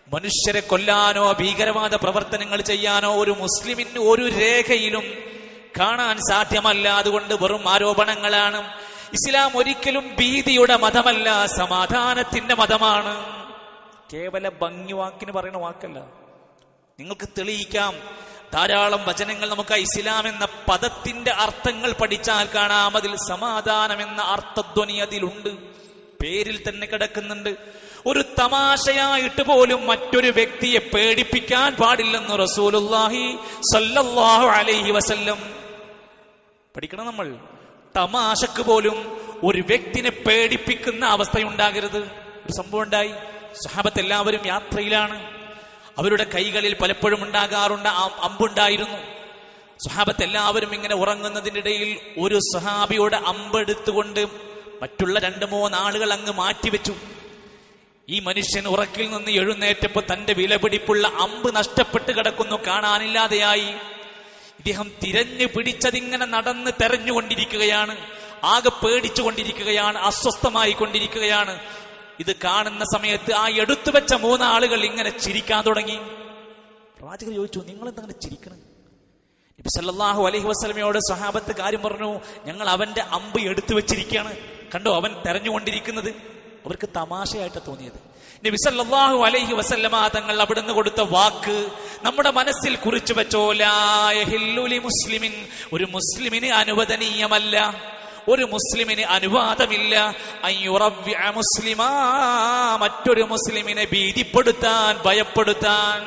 മനുഷ്യരെ കൊല്ലാനോ ഭീകരവാദ പ്രവർത്തനങ്ങൾ ചെയ്യാനോ ഒരു മുസ്ലിമിന് ഒരു രേഖയിലും കാണാൻ സാധ്യമല്ല അതുകൊണ്ട് വെറും ആരോപണങ്ങളാണ് ഇസ്ലാം ഒരിക്കലും ഭീതിയുടെ മതമല്ല സമാധാനത്തിന്റെ മതമാണ് കേവല ഭംഗി വാക്കിന് പറയുന്ന വാക്കല്ല നിങ്ങൾക്ക് തെളിയിക്കാം ധാരാളം വചനങ്ങൾ നമുക്ക് ഇസ്ലാം എന്ന പദത്തിന്റെ അർത്ഥങ്ങൾ പഠിച്ചാൽ കാണാം അതിൽ സമാധാനം എന്ന അർത്ഥധ്വനി അതിലുണ്ട് പേരിൽ തന്നെ കിടക്കുന്നുണ്ട് ഒരു തമാശയായിട്ട് പോലും മറ്റൊരു വ്യക്തിയെ പേടിപ്പിക്കാൻ പാടില്ലെന്ന് റസൂലുല്ലാഹി സല്ലല്ലാഹു അലൈഹി വസല്ലം പഠിക്കണം നമ്മൾ തമാശക്ക് പോലും ഒരു വ്യക്തിനെ പേടിപ്പിക്കുന്ന അവസ്ഥയുണ്ടാകരുത് ഒരു സംഭവം ഉണ്ടായി സഹാബത്ത് എല്ലാവരും യാത്രയിലാണ് അവരുടെ കൈകളിൽ പലപ്പോഴും ഉണ്ടാകാറുണ്ട് ആ അമ്പുണ്ടായിരുന്നു സുഹാബത്ത് എല്ലാവരും ഇങ്ങനെ ഉറങ്ങുന്നതിനിടയിൽ ഒരു സുഹാബിയുടെ അമ്പെടുത്തുകൊണ്ട് മറ്റുള്ള രണ്ട് മൂന്ന് ആളുകൾ അങ്ങ് മാറ്റിവെച്ചു ഈ മനുഷ്യൻ ഉറക്കിൽ നിന്ന് എഴുന്നേറ്റപ്പോ തന്റെ വിലപിടിപ്പുള്ള അമ്പ് നഷ്ടപ്പെട്ട് കിടക്കുന്നു കാണാനില്ലാതെയായി ഇദ്ദേഹം തിരഞ്ഞു പിടിച്ചതിങ്ങനെ നടന്ന് തെരഞ്ഞുകൊണ്ടിരിക്കുകയാണ് ആകെ പേടിച്ചുകൊണ്ടിരിക്കുകയാണ് അസ്വസ്ഥമായി കൊണ്ടിരിക്കുകയാണ് ഇത് കാണുന്ന സമയത്ത് ആ എടുത്തു വെച്ച മൂന്നാളുകൾ ഇങ്ങനെ ചിരിക്കാൻ തുടങ്ങി പ്രവാചകർ ചോദിച്ചു നിങ്ങൾ എന്താണ് ചിരിക്കണം നബി സല്ലല്ലാഹു അലൈഹി വസല്ലമയോട് സഹാബത്ത് കാര്യം പറഞ്ഞു ഞങ്ങൾ അവന്റെ അമ്പ് എടുത്തു വെച്ചിരിക്കുകയാണ് കണ്ടോ അവൻ തെരഞ്ഞുകൊണ്ടിരിക്കുന്നത് അവർക്ക് തമാശയായിട്ട് തോന്നിയത് നബി സല്ലല്ലാഹു അലൈഹി വസല്ലമ തങ്ങൾ അവിടുന്ന് കൊടുത്ത വാക്ക് നമ്മുടെ മനസ്സിൽ കുറിച്ചു വെച്ചോ ലാ യഹില്ലു ലി മുസ്ലിമിൻ ഒരു മുസ്ലിമിന് അനുവദനീയമല്ല ഒരു മുസ്ലിമിന് അനുവാദമില്ല അയ്യുറവ്യ മുസ്ലിമാ മറ്റൊരു മുസ്ലിമിനെ ഭീതിപ്പെടുത്താൻ ഭയപ്പെടുത്താൻ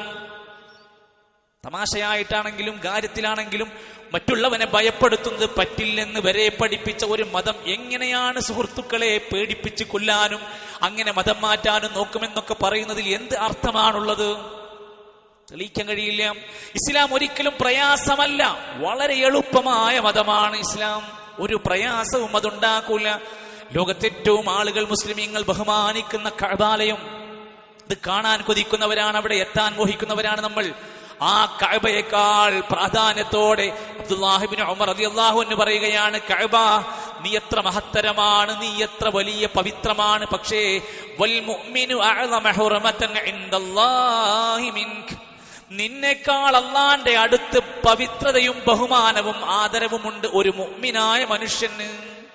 തമാശയായിട്ടാണെങ്കിലും കാര്യത്തിലാണെങ്കിലും മറ്റുള്ളവനെ ഭയപ്പെടുത്തുന്നത് പറ്റില്ലെന്ന് വരെ പഠിപ്പിച്ച ഒരു മതം എങ്ങനെയാണ് സുഹൃത്തുക്കളെ പേടിപ്പിച്ച് കൊല്ലാനും അങ്ങനെ മതം മാറ്റാനും നോക്കുമെന്നൊക്കെ പറയുന്നതിൽ എന്ത് അർത്ഥമാണുള്ളത് തെളിയിക്കാൻ കഴിയില്ല ഇസ്ലാം ഒരിക്കലും പ്രയാസമല്ല വളരെ എളുപ്പമായ മതമാണ് ഇസ്ലാം ഒരു പ്രയാസവും അതുണ്ടാക്കൂല ലോകത്തേറ്റവും ആളുകൾ മുസ്ലിമീങ്ങൾ ബഹുമാനിക്കുന്ന കഴബാലയം ഇത് കാണാൻ കൊതിക്കുന്നവരാണ് അവിടെ എത്താൻ മോഹിക്കുന്നവരാണ് നമ്മൾ ആ കഅബയേക്കാൾ പ്രാധാന്യത്തോടെ അബ്ദുല്ലാഹിബിൻ ഉമർ റളിയല്ലാഹു അൻഹു പറയുകയാണ് കഅബ നീ എത്ര മഹത്തരമാണ് നീ എത്ര വലിയ പവിത്രമാണ് പക്ഷേ വൽ മുഅ്മിനു അഅ്ളമ ഹുറമതൻ ഇൻദല്ലാഹി മിൻക നിന്നേക്കാൾ അള്ളാന്റെ അടുത്ത് പവിത്രതയും ബഹുമാനവും ആദരവുമുണ്ട് ഒരു മുഅ്മിനായ മനുഷ്യന്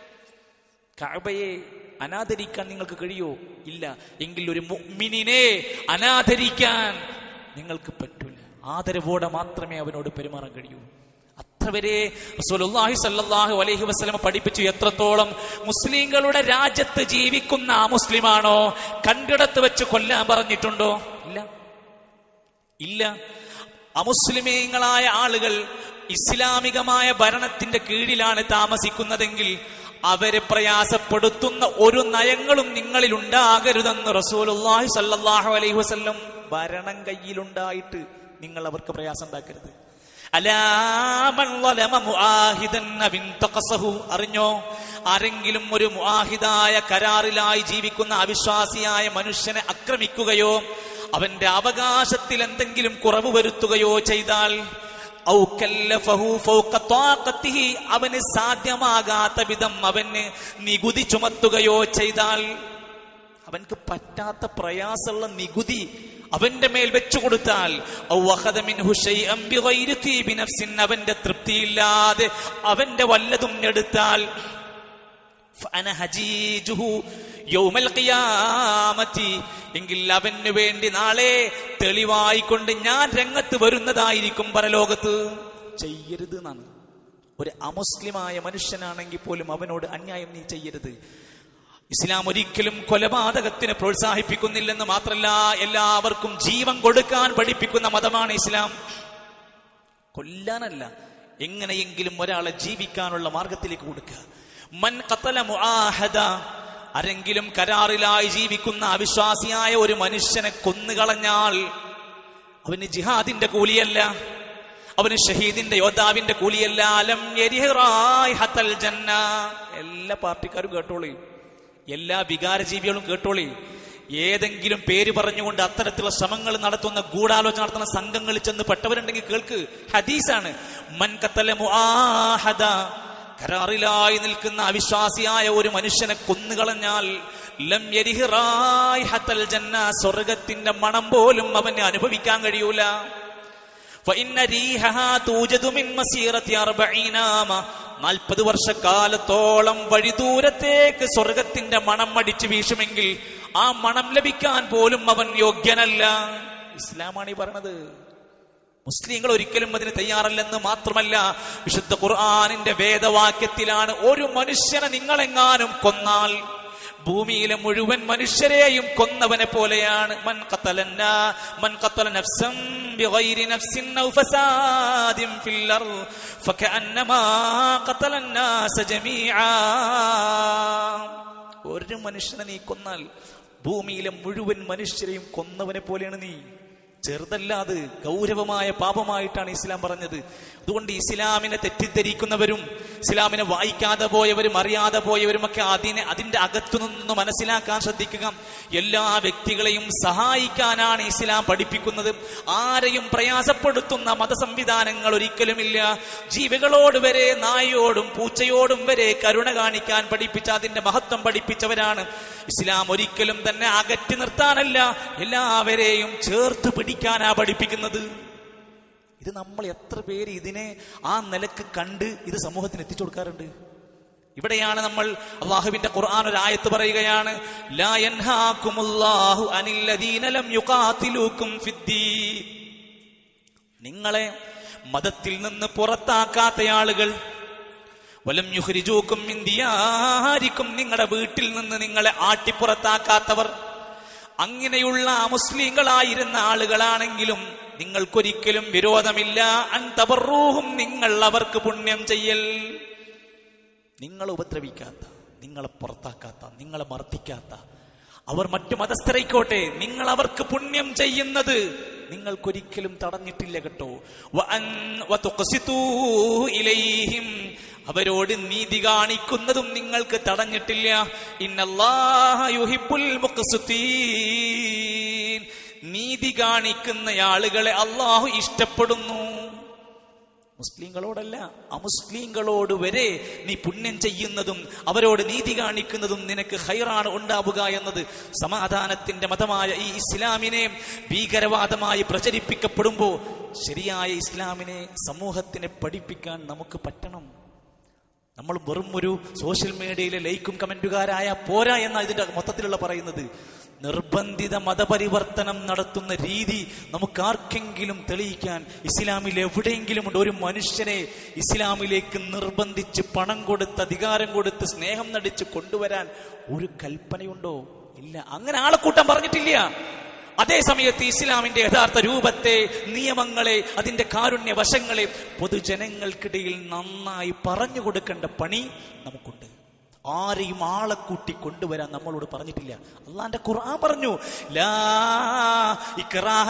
കഅബയെ അനാദരിക്കാൻ നിങ്ങൾക്ക് കഴിയോ ഇല്ല എങ്കിൽ ഒരു മുഅ്മിനിനെ അനാദരിക്കാൻ നിങ്ങൾക്ക് പറ്റൂല ആദരവോടെ മാത്രമേ അവനോട് പെരുമാറാൻ കഴിയൂ അത്ര വരെ റസൂലുള്ളാഹി സ്വല്ലല്ലാഹു അലൈഹി വസല്ലം പഠിപ്പിച്ചു എത്രത്തോളം മുസ്ലിങ്ങളുടെ രാജ്യത്ത് ജീവിക്കുന്ന ആ മുസ്ലിമാണോ കണ്ടിടത്ത് വെച്ച് കൊല്ലാൻ പറഞ്ഞിട്ടുണ്ടോ ഇല്ല ഇല്ല അമുസ്ലിമീങ്ങളായ ആളുകൾ ഇസ്ലാമികമായ ഭരണത്തിന്റെ കീഴിലാണ് താമസിക്കുന്നതെങ്കിൽ അവരെ പ്രയാസപ്പെടുത്തുന്ന ഒരു നയങ്ങളും നിങ്ങളിൽ ഉണ്ടാകരുതെന്ന് റസൂലുള്ളാഹി സല്ലല്ലാഹു അലൈഹി വസല്ലം ഭരണം കയ്യിലുണ്ടായിട്ട് നിങ്ങൾ അവർക്ക് പ്രയാസം ഉണ്ടാക്കരുത് അലാമൻ ളലമ മുആഹിദൻ അവിൻ തഖസഹു. അറിഞ്ഞോ ആരെങ്കിലും ഒരു മുആഹിദായ കരാറിലായി ജീവിക്കുന്ന അവിശ്വാസിയായ മനുഷ്യനെ ആക്രമിക്കുകയോ അവന്റെ അവകാശത്തിൽ എന്തെങ്കിലും കുറവ് വരുത്തുകയോ ചെയ്താൽ ഔ കല്ലഫഹു ഫൗക ത്വാഖത്തിഹി. അവന് സാധ്യമാകാത്ത വിധം അവന് നികുതി ചുമത്തുകയോ ചെയ്താൽ അവൻക്ക് പറ്റാത്ത പ്രയാസമുള്ള നികുതി അവന്റെ മേൽ വെച്ചു കൊടുത്താൽ ഔ അഖദ മിൻഹു ശൈഅൻ ബിഗൈരി തീബി നഫ്സിൻ. അവന്റെ തൃപ്തിയില്ലാതെ അവന്റെ വല്ലതും എടുത്താൽ ഫഅന ഹജീജുഹു യൗമൽ ഖിയാമത്തി. എങ്കിൽ അവന് വേണ്ടി നാളെ തെളിവായിക്കൊണ്ട് ഞാൻ രംഗത്ത് വരുന്നതായിരിക്കും പരലോകത്ത് ചെയ്യരുത് എന്നാണ് ഒരു അമുസ്ലിമായ മനുഷ്യനാണെങ്കിൽ പോലും അവനോട് അന്യായം നീ ചെയ്യരുത് ഇസ്ലാം ഒരിക്കലും കൊലപാതകത്തിന് പ്രോത്സാഹിപ്പിക്കുന്നില്ലെന്ന് മാത്രല്ല എല്ലാവർക്കും ജീവൻ കൊടുക്കാൻ പഠിപ്പിക്കുന്ന മതമാണ് ഇസ്ലാം കൊല്ലാനല്ല എങ്ങനെയെങ്കിലും ഒരാളെ ജീവിക്കാനുള്ള മാർഗത്തിലേക്ക് കൊടുക്കുക മൻ ഖതല മുആഹദ ആരെങ്കിലും കരാറിലായി ജീവിക്കുന്ന അവിശ്വാസിയായ ഒരു മനുഷ്യനെ കൊന്നുകളഞ്ഞാൽ അവന് ജിഹാദിന്റെ കൂലിയല്ല അവന് ഷഹീദിന്റെ യോദ്ധാവിന്റെ കൂലിയല്ല അലം യരിഹറായ് ഹത്തൽ ജന്ന എല്ലാ പാർട്ടിക്കാരും കേട്ടോളി എല്ലാ വികാരജീവികളും കേട്ടോളി ഏതെങ്കിലും പേര് പറഞ്ഞുകൊണ്ട് അത്തരത്തിലുള്ള ശ്രമങ്ങൾ നടത്തുന്ന ഗൂഢാലോചന നടത്തുന്ന സംഘങ്ങളിൽ ചെന്ന് പെട്ടവരുണ്ടെങ്കിൽ കേൾക്ക് ഹദീസാണ് മൻ കത്തല മുആഹദ കരാറിലായി നിൽക്കുന്ന അവിശ്വാസിയായ ഒരു മനുഷ്യനെ കൊന്നുകളഞ്ഞാൽ ലം യരിഹ് റായിഹത്തൽ ജന്ന സ്വർഗത്തിന്റെ മണം പോലും അവന് അനുഭവിക്കാൻ കഴിയൂല فإن ريحها توجد من مسيرة أربعين عاما നാൽപ്പത് വർഷക്കാലത്തോളം വഴിദൂരത്തേക്ക് സ്വർഗത്തിന്റെ മണം അടിച്ചു വീശുമെങ്കിൽ ആ മണം ലഭിക്കാൻ പോലും അവൻ യോഗ്യനല്ല ഇസ്ലാമാണ് ഈ പറഞ്ഞത് മുസ്ലിങ്ങൾ ഒരിക്കലും അതിന് തയ്യാറല്ലെന്ന് മാത്രമല്ല വിശുദ്ധ ഖുർആാനിന്റെ വേദവാക്യത്തിലാണ് ഒരു മനുഷ്യനെ നിങ്ങളെങ്ങാനും കൊന്നാൽ ഭൂമിയിലെ മുഴുവൻ മനുഷ്യരെയും കൊന്നവനെ പോലെയാണ് മൻ ഖത്തലന്ന മൻ ഖത്തല നഫ്സൻ ബിഗൈരി നഫ്സിൻ ഔ ഫസാദിൻ ഫിൽ അർദ് ഫകഅന്നമാ ഖത്തല الناس ജമീആ ഒരു മനുഷ്യനെ നീ കൊന്നാൽ ഭൂമിയിലെ മുഴുവൻ മനുഷ്യരെയും കൊന്നവനെ പോലെയാണ് നീ ചെറുതല്ല അത് ഗൗരവമായ പാപമായിട്ടാണ് ഇസ്ലാം പറഞ്ഞത് അതുകൊണ്ട് ഇസ്ലാമിനെ തെറ്റിദ്ധരിക്കുന്നവരും ഇസ്ലാമിനെ വായിക്കാതെ പോയവരും അറിയാതെ പോയവരും ഒക്കെ അതിനെ അതിന്റെ അകത്തു നിന്ന് മനസ്സിലാക്കാൻ ശ്രദ്ധിക്കുക എല്ലാ വ്യക്തികളെയും സഹായിക്കാനാണ് ഇസ്ലാം പഠിപ്പിക്കുന്നത് ആരെയും പ്രയാസപ്പെടുത്തുന്ന മതസംവിധാനങ്ങൾ ഒരിക്കലുമില്ല ജീവികളോട് വരെ നായയോടും പൂച്ചയോടും വരെ കരുണ കാണിക്കാൻ പഠിപ്പിച്ച അതിന്റെ മഹത്വം പഠിപ്പിച്ചവരാണ് ഇസ്ലാം ഒരിക്കലും തന്നെ അകറ്റി നിർത്താനല്ല എല്ലാവരെയും ചേർത്ത് പിടിക്കാനാ പഠിപ്പിക്കുന്നത് ഇത് നമ്മൾ എത്ര പേര് ഇതിനെ ആ നിലക്ക് കണ്ട് ഇത് സമൂഹത്തിന് എത്തിച്ചു കൊടുക്കാറുണ്ട് ഇവിടെയാണ് നമ്മൾ അള്ളാഹുവിന്റെ ഖുർആൻ ഒരു ആയത്ത് പറയുകയാണ് ലാ യൻഹാകുമുല്ലാഹു അനിൽ ലദീന ലം യുഖാതിലൂകും ഫിദ്ദീൻ നിങ്ങളെ മതത്തിൽ നിന്ന് പുറത്താക്കാത്ത ആളുകൾ വലം യുഹരിജൂക്കും ഇന്ത്യാരിക്കും നിങ്ങളുടെ വീട്ടിൽ നിന്ന് നിങ്ങളെ ആട്ടിപ്പുറത്താക്കാത്തവർ അങ്ങനെയുള്ള മുസ്ലിങ്ങളായിരുന്ന ആളുകളാണെങ്കിലും നിങ്ങൾക്കൊരിക്കലും വിരോധമില്ല അൻതബറൂഹും നിങ്ങൾ അവർക്ക് പുണ്യം ചെയ്യൽ നിങ്ങളെ ഉപദ്രവിക്കാത്ത നിങ്ങളെ പുറത്താക്കാത്ത നിങ്ങളെ മർദ്ദിക്കാത്ത അവർ മറ്റു മതസ്ഥരായിക്കോട്ടെ നിങ്ങൾ അവർക്ക് പുണ്യം ചെയ്യുന്നത് നിങ്ങൾക്കൊരിക്കലും തടഞ്ഞിട്ടില്ല കേട്ടോ വഅൻ- വതുഖ്സിതൂ ഇലൈഹിം അവരോട് നീതി കാണിക്കുന്നതും നിങ്ങൾക്ക് തടഞ്ഞിട്ടില്ല ഇന്നല്ലാഹ യുഹിബ്ബുൽ മുഖ്സിതീൻ നീതി കാണിക്കുന്ന ആളുകളെ അള്ളാഹു ഇഷ്ടപ്പെടുന്നു മുസ്ലിങ്ങളോടല്ല അമുസ്ലിങ്ങളോട് വരെ നീ പുണ്യം ചെയ്യുന്നതും അവരോട് നീതി കാണിക്കുന്നതും നിനക്ക് ഹൈറാണ് ഉണ്ടാവുക എന്നത് സമാധാനത്തിന്റെ മതമായ ഈ ഇസ്ലാമിനെ ഭീകരവാദമായി പ്രചരിപ്പിക്കപ്പെടുമ്പോ ശരിയായ ഇസ്ലാമിനെ സമൂഹത്തിനെ പഠിപ്പിക്കാൻ നമുക്ക് പറ്റണം നമ്മൾ വെറും ഒരു സോഷ്യൽ മീഡിയയിലെ ലൈക്കും കമന്റുകാരായ പോരാ എന്ന ഇതിന്റെ മൊത്തത്തിലുള്ള പറയുന്നത് നിർബന്ധിത മതപരിവർത്തനം നടത്തുന്ന രീതി നമുക്ക് ആർക്കെങ്കിലും തെളിയിക്കാൻ ഇസ്ലാമിൽ എവിടെയെങ്കിലും ഉണ്ട് ഒരു മനുഷ്യനെ ഇസ്ലാമിലേക്ക് നിർബന്ധിച്ച് പണം കൊടുത്ത് അധികാരം കൊടുത്ത് സ്നേഹം നടിച്ച് കൊണ്ടുവരാൻ ഒരു കൽപ്പനയുണ്ടോ ഇല്ല അങ്ങനെ ആളെ കൂട്ടം പറഞ്ഞിട്ടില്ല അതേ സമയത്ത് ഇസ്ലാമിന്റെ യഥാർത്ഥ രൂപത്തെ നിയമങ്ങളെ അതിന്റെ കാരുണ്യ വശങ്ങളെ പൊതുജനങ്ങൾക്കിടയിൽ നന്നായി പറഞ്ഞു കൊടുക്കേണ്ട പണി നമുക്കുണ്ട് ആരെയും ആളെ കൂട്ടി കൊണ്ടുവരാൻ നമ്മളോട് പറഞ്ഞിട്ടില്ല അള്ളാന്റെ ഖുർആൻ പറഞ്ഞു ലാ ഇക്റാഹ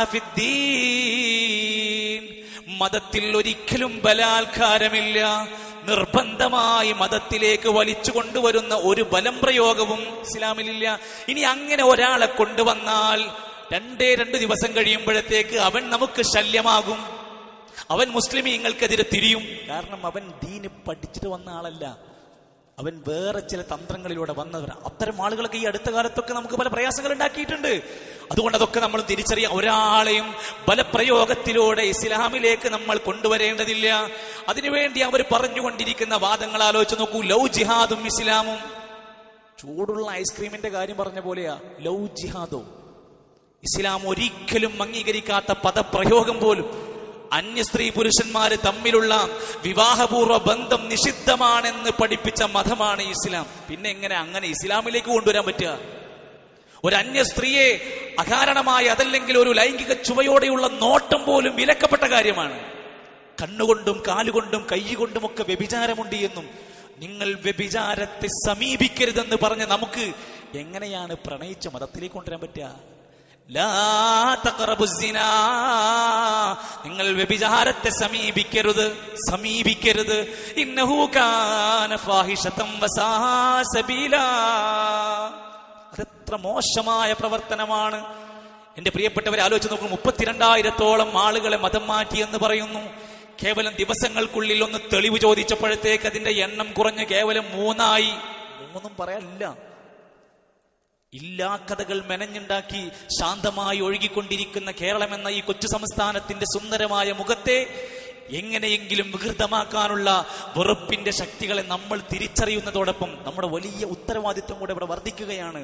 ഫിദ്ദീൻ മതത്തിൽ ഒരിക്കലും ബലാത്കാരമില്ല നിർബന്ധമായി മതത്തിലേക്ക് വലിച്ചു കൊണ്ടുവരുന്ന ഒരു ബലം പ്രയോഗവും ഇസ്ലാമിലില്ല ഇനി അങ്ങനെ ഒരാളെ കൊണ്ടുവന്നാൽ രണ്ടേ രണ്ട് ദിവസം കഴിയുമ്പോഴത്തേക്ക് അവൻ നമുക്ക് ശല്യമാകും അവൻ മുസ്ലിമീങ്ങൾക്കെതിരെ തിരിയും കാരണം അവൻ ദീന് പഠിച്ചിട്ട് വന്ന ആളല്ല അവൻ വേറെ ചില തന്ത്രങ്ങളിലൂടെ വന്നവർ അത്തരം ആളുകളൊക്കെ ഈ അടുത്ത കാലത്തൊക്കെ നമുക്ക് പല പ്രയാസങ്ങൾ ഉണ്ടാക്കിയിട്ടുണ്ട് അതുകൊണ്ട് അതൊക്കെ നമ്മൾ തിരിച്ചറിയാം ഒരാളെയും ബലപ്രയോഗത്തിലൂടെ ഇസ്ലാമിലേക്ക് നമ്മൾ കൊണ്ടുവരേണ്ടതില്ല അതിനുവേണ്ടി അവർ പറഞ്ഞുകൊണ്ടിരിക്കുന്ന വാദങ്ങൾ ആലോചിച്ച് നോക്കൂ ലൗ ജിഹാദും ഇസ്ലാമും ചൂടുള്ള ഐസ്ക്രീമിന്റെ കാര്യം പറഞ്ഞ പോലെയാ ലൗ ജിഹാദോ ഇസ്ലാം ഒരിക്കലും അംഗീകരിക്കാത്ത പദപ്രയോഗം പോലും അന്യ സ്ത്രീ പുരുഷന്മാര് തമ്മിലുള്ള വിവാഹപൂർവ്വ ബന്ധം നിഷിദ്ധമാണെന്ന് പഠിപ്പിച്ച മതമാണ് ഇസ്ലാം പിന്നെ എങ്ങനെ അങ്ങനെ ഇസ്ലാമിലേക്ക് കൊണ്ടുവരാൻ പറ്റുക ഒരു അന്യ സ്ത്രീയെ അകാരണമായി അതല്ലെങ്കിൽ ഒരു ലൈംഗിക ചുവയോടെയുള്ള നോട്ടം പോലും വിലക്കപ്പെട്ട കാര്യമാണ് കണ്ണുകൊണ്ടും കാലുകൊണ്ടും കൈകൊണ്ടും ഒക്കെ വ്യഭിചാരമുണ്ട് എന്നും നിങ്ങൾ വ്യഭിചാരത്തെ സമീപിക്കരുതെന്ന് പറഞ്ഞ് നമുക്ക് എങ്ങനെയാണ് പ്രണയിച്ച മതത്തിലേക്ക് കൊണ്ടുവരാൻ പറ്റുക ലാ തഖറബു സിനാ. നിങ്ങൾ വ്യഭിചാരത്തെ സമീപിക്കരുത് സമീപിക്കരുത് ഇന്നഹു കാന ഫാഹിഷതം വസാ സബീലാ അതെത്ര മോശമായ പ്രവർത്തനമാണ് എന്റെ പ്രിയപ്പെട്ടവരെ ആലോചിച്ച് നോക്കൂ മുപ്പത്തിരണ്ടായിരത്തോളം ആളുകളെ മതം മാറ്റി എന്ന് പറയുന്നു കേവലം ദിവസങ്ങൾക്കുള്ളിൽ ഒന്ന് തെളിവ് ചോദിച്ചപ്പോഴത്തേക്ക് അതിന്റെ എണ്ണം കുറഞ്ഞ് കേവലം മൂന്നായി മൂന്നും പറയാനില്ല ഇല്ലാ കഥകൾ മെനഞ്ഞുണ്ടാക്കി ശാന്തമായി ഒഴുകിക്കൊണ്ടിരിക്കുന്ന കേരളം എന്ന ഈ കൊച്ചു സംസ്ഥാനത്തിന്റെ സുന്ദരമായ മുഖത്തെ എങ്ങനെയെങ്കിലും വികൃതമാക്കാനുള്ള വെറുപ്പിന്റെ ശക്തികളെ നമ്മൾ തിരിച്ചറിയുന്നതോടൊപ്പം നമ്മുടെ വലിയ ഉത്തരവാദിത്വം കൂടെ ഇവിടെ വർദ്ധിക്കുകയാണ്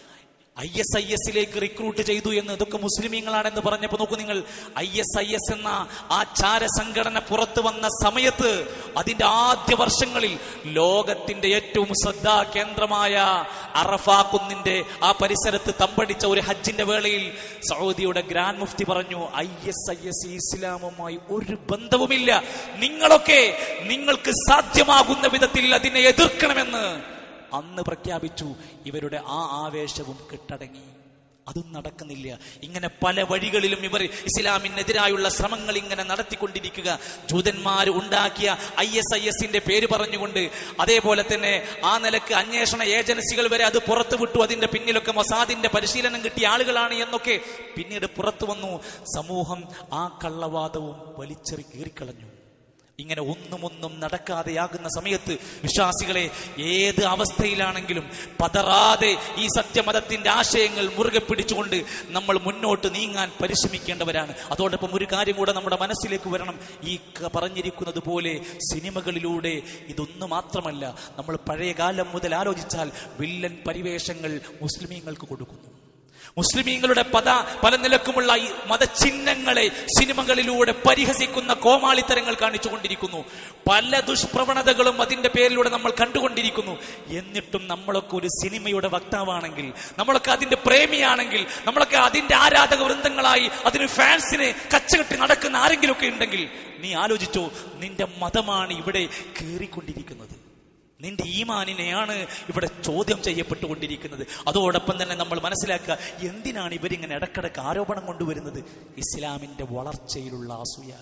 ഐ എസ് ഐ എസിലേക്ക് റിക്രൂട്ട് ചെയ്തു എന്ന് ഇതൊക്കെ മുസ്ലിമീങ്ങളാണെന്ന് പറഞ്ഞപ്പോ നോക്കൂ നിങ്ങൾ ഐ എസ് ഐ എസ് എന്ന ആ ചാര സംഘടന പുറത്തു വന്ന സമയത്ത് അതിന്റെ ആദ്യ വർഷങ്ങളിൽ ലോകത്തിന്റെ ഏറ്റവും ശ്രദ്ധാ കേന്ദ്രമായ അറഫാ കുന്നിന്റെ ആ പരിസരത്ത് തമ്പടിച്ച ഒരു ഹജ്ജിന്റെ വേളയിൽ സൗദിയുടെ ഗ്രാൻഡ് മുഫ്തി പറഞ്ഞു ഐ എസ് ഐ എസ് ഇസ്ലാമുമായി ഒരു ബന്ധവുമില്ല നിങ്ങളൊക്കെ നിങ്ങൾക്ക് സാധ്യമാകുന്ന വിധത്തിൽ അതിനെ എതിർക്കണമെന്ന് അന്ന് പ്രഖ്യാപിച്ചു ഇവരുടെ ആ ആവേശവും കെട്ടടങ്ങി അതും നടക്കുന്നില്ല ഇങ്ങനെ പല വഴികളിലും ഇവർ ഇസ്ലാമിനെതിരായുള്ള ശ്രമങ്ങൾ ഇങ്ങനെ നടത്തിക്കൊണ്ടിരിക്കുക ജൂതന്മാർ ഉണ്ടാക്കിയ ഐ എസ് ഐ എസിന്റെ പേര് പറഞ്ഞുകൊണ്ട് അതേപോലെ തന്നെ ആ നിലക്ക് അന്വേഷണ ഏജൻസികൾ വരെ അത് പുറത്തു വിട്ടു അതിന്റെ പിന്നിലൊക്കെ മൊസാദിന്റെ പരിശീലനം കിട്ടിയ ആളുകളാണ് എന്നൊക്കെ പിന്നീട് പുറത്തു വന്നു സമൂഹം ആ കള്ളവാദവും വലിച്ചെറി കീറിക്കളഞ്ഞു ഇങ്ങനെ ഒന്നും ഒന്നും നടക്കാതെയാകുന്ന സമയത്ത് വിശ്വാസികളെ ഏത് അവസ്ഥയിലാണെങ്കിലും പതറാതെ ഈ സത്യമതത്തിന്റെ ആശയങ്ങൾ മുറുകെ പിടിച്ചുകൊണ്ട് നമ്മൾ മുന്നോട്ട് നീങ്ങാൻ പരിശ്രമിക്കേണ്ടവരാണ് അതോടൊപ്പം ഒരു കാര്യം കൂടെ നമ്മുടെ മനസ്സിലേക്ക് വരണം ഈ ക- പറഞ്ഞിരിക്കുന്നത് പോലെ സിനിമകളിലൂടെ ഇതൊന്നു മാത്രമല്ല നമ്മൾ പഴയ കാലം മുതൽ ആലോചിച്ചാൽ വില്ലൻ പരിവേഷങ്ങൾ മുസ്ലിമീങ്ങൾക്ക് കൊടുക്കുന്നു മുസ്ലിമീങ്ങളുടെ പദ പല നിലക്കുമുള്ള ഈ മതചിഹ്നങ്ങളെ സിനിമകളിലൂടെ പരിഹസിക്കുന്ന കോമാളിത്തരങ്ങൾ കാണിച്ചുകൊണ്ടിരിക്കുന്നു പല ദുഷ്പ്രവണതകളും അതിന്റെ പേരിലൂടെ നമ്മൾ കണ്ടുകൊണ്ടിരിക്കുന്നു എന്നിട്ടും നമ്മളൊക്കെ ഒരു സിനിമയുടെ വക്താവാണെങ്കിൽ നമ്മളൊക്കെ അതിന്റെ പ്രേമിയാണെങ്കിൽ നമ്മളൊക്കെ അതിന്റെ ആരാധക വൃന്ദങ്ങളായി അതിന് ഫാൻസിനെ കച്ചകെട്ടി നടക്കുന്ന ആരെങ്കിലുമൊക്കെ ഉണ്ടെങ്കിൽ നീ ആലോചിച്ചോ നിന്റെ മതമാണ് ഇവിടെ കീറിക്കൊണ്ടിരിക്കുന്നത് നിന്റെ ഈമാനിനെയാണ് ഇവിടെ ചോദ്യം ചെയ്യപ്പെട്ടുകൊണ്ടിരിക്കുന്നത് അതോടൊപ്പം തന്നെ നമ്മൾ മനസ്സിലാക്കുക എന്തിനാണ് ഇവരിങ്ങനെ ഇടക്കിടക്ക് ആരോപണം കൊണ്ടുവരുന്നത് ഇസ്ലാമിന്റെ വളർച്ചയിലുള്ള അസൂയ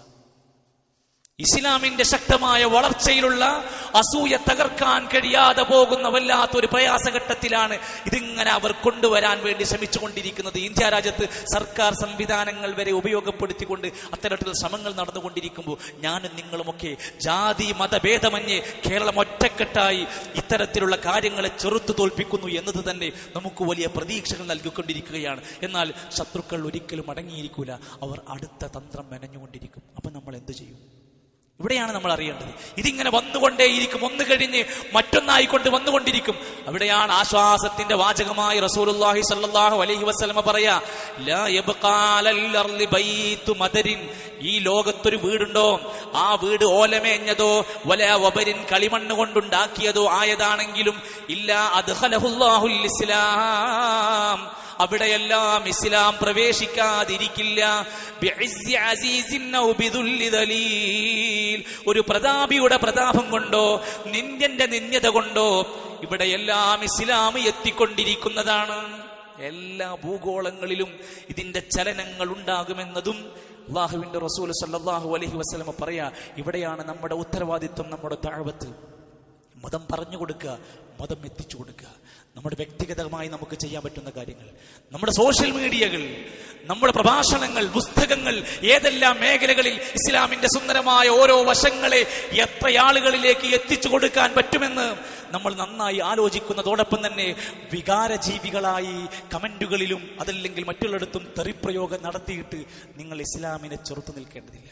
ഇസ്ലാമിന്റെ ശക്തമായ വളർച്ചയിലുള്ള അസൂയ തകർക്കാൻ കഴിയാതെ പോകുന്ന വല്ലാത്തൊരു പ്രയാസഘട്ടത്തിലാണ് ഇതിങ്ങനെ അവർ കൊണ്ടുവരാൻ വേണ്ടി ശ്രമിച്ചുകൊണ്ടിരിക്കുന്നത് ഇന്ത്യ രാജ്യത്ത് സർക്കാർ സംവിധാനങ്ങൾ വരെ ഉപയോഗപ്പെടുത്തിക്കൊണ്ട് അത്തരത്തിലുള്ള ശ്രമങ്ങൾ നടന്നുകൊണ്ടിരിക്കുമ്പോൾ ഞാനും നിങ്ങളുമൊക്കെ ജാതി മതഭേദമന്യേ കേരളം ഒറ്റക്കെട്ടായി ഇത്തരത്തിലുള്ള കാര്യങ്ങളെ ചെറുത്തു തോൽപ്പിക്കുന്നു എന്നത് തന്നെ നമുക്ക് വലിയ പ്രതീക്ഷകൾ നൽകിക്കൊണ്ടിരിക്കുകയാണ് എന്നാൽ ശത്രുക്കൾ ഒരിക്കലും അടങ്ങിയിരിക്കൂല അവർ അടുത്ത തന്ത്രം മെനഞ്ഞുകൊണ്ടിരിക്കും അപ്പൊ നമ്മൾ എന്ത് ചെയ്യും ഇവിടെയാണ് നമ്മൾ അറിയേണ്ടത് ഇതിങ്ങനെ വന്നുകൊണ്ടേയിരിക്കും ഒന്ന് കഴിഞ്ഞ് മറ്റൊന്നായിക്കൊണ്ട് വന്നുകൊണ്ടിരിക്കും അവിടെയാണ് ആശ്വാസത്തിന്റെ വാചകമായി റസൂലുള്ളാഹി സ്വല്ലല്ലാഹു അലൈഹി വസല്ലമ പറയാ ലാ യബ്ഖാ അലൽ അർളി ബൈത്തു മദരിൻ ഈ ലോകത്തൊരു വീടുണ്ടോ ആ വീട് ഓലമേഞ്ഞതോ വല വബരിൻ കളിമണ്ണ് കൊണ്ടുണ്ടാക്കിയതോ ആയതാണെങ്കിലും ഇല്ല അദ്ഖലഹുല്ലാഹുൽ ഇസ്ലാം അവിടെയെല്ലാം ഇസ്ലാം പ്രവേശിക്കാതിരിക്കില്ല ബിഇസ്സി അസീസിൻ ഔ ബിദുല്ലി ദലീൽ. ഒരു പ്രതാപിയുടെ പ്രതാപം കൊണ്ടോ നിന്ദ്യന്റെ നിന്ദ്യത കൊണ്ടോ ഇവിടെയെല്ലാം ഇസ്ലാം എത്തിക്കൊണ്ടിരിക്കുന്നതാണ് എല്ലാ ഭൂഗോളങ്ങളിലും ഇതിന്റെ ചലനങ്ങൾ ഉണ്ടാകുമെന്നതും അള്ളാഹുവിന്റെ റസൂൽ സല്ലല്ലാഹു അലൈഹി വസല്ലമ പറയാ ഇവിടെയാണ് നമ്മുടെ ഉത്തരവാദിത്വം നമ്മുടെ താഴ്വത്ത് മതം പറഞ്ഞു കൊടുക്കുക മതം എത്തിച്ചു കൊടുക്കുക നമ്മുടെ വ്യക്തിഗതമായി നമുക്ക് ചെയ്യാൻ പറ്റുന്ന കാര്യങ്ങൾ നമ്മുടെ സോഷ്യൽ മീഡിയകൾ നമ്മുടെ പ്രഭാഷണങ്ങൾ പുസ്തകങ്ങൾ ഏതെല്ലാം മേഖലകളിൽ ഇസ്ലാമിന്റെ സുന്ദരമായ ഓരോ വശങ്ങളെ എത്ര ആളുകളിലേക്ക് എത്തിച്ചു കൊടുക്കാൻ പറ്റുമെന്ന് നമ്മൾ നന്നായി ആലോചിക്കുന്നതോടൊപ്പം തന്നെ വികാരജീവികളായി കമന്റുകളിലും അതല്ലെങ്കിൽ മറ്റുള്ളിടത്തും തെറിപ്രയോഗം നടത്തിയിട്ട് നിങ്ങൾ ഇസ്ലാമിനെ ചെറുത്തു നിൽക്കേണ്ടതില്ല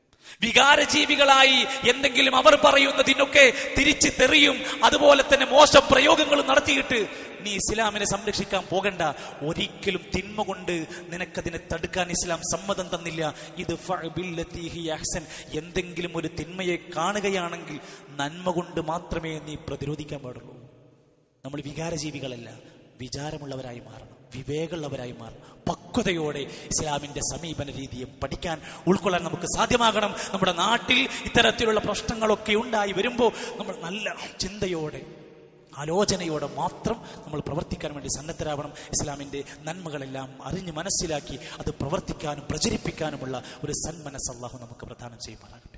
വികാരജീവികളായി എന്തെങ്കിലും അവർ പറയുന്നതിനൊക്കെ തിരിച്ച് തെറിയും അതുപോലെ തന്നെ മോശം പ്രയോഗങ്ങളും നടത്തിയിട്ട് നീ ഇസ്ലാമിനെ സംരക്ഷിക്കാൻ പോകണ്ട ഒരിക്കലും തിന്മ കൊണ്ട് നിനക്കതിനെ തടുക്കാൻ ഇസ്ലാം സമ്മതം തന്നില്ല ഇത് ഫഅബില്ലത്തി ഹിയ അഹ്സൻ. എന്തെങ്കിലും ഒരു തിന്മയെ കാണുകയാണെങ്കിൽ നന്മ കൊണ്ട് മാത്രമേ നീ പ്രതിരോധിക്കാൻ പാടുള്ളൂ നമ്മൾ വികാരജീവികളല്ല വിചാരമുള്ളവരായി മാറണം വിവേകമുള്ളവരായി മാറണം പക്വതയോടെ ഇസ്ലാമിന്റെ സമീപന രീതിയെ പഠിക്കാൻ ഉൾക്കൊള്ളാൻ നമുക്ക് സാധ്യമാകണം നമ്മുടെ നാട്ടിൽ ഇത്തരത്തിലുള്ള പ്രശ്നങ്ങളൊക്കെ ഉണ്ടായി വരുമ്പോൾ നമ്മൾ നല്ല ചിന്തയോടെ ആലോചനയോടെ മാത്രം നമ്മൾ പ്രവർത്തിക്കാൻ വേണ്ടി സന്നദ്ധരാവണം ഇസ്ലാമിന്റെ നന്മകളെല്ലാം അറിഞ്ഞ് മനസ്സിലാക്കി അത് പ്രവർത്തിക്കാനും പ്രചരിപ്പിക്കാനുമുള്ള ഒരു സന്മനസ് അള്ളാഹു നമുക്ക് പ്രദാനം ചെയ്യുമാറാകട്ടെ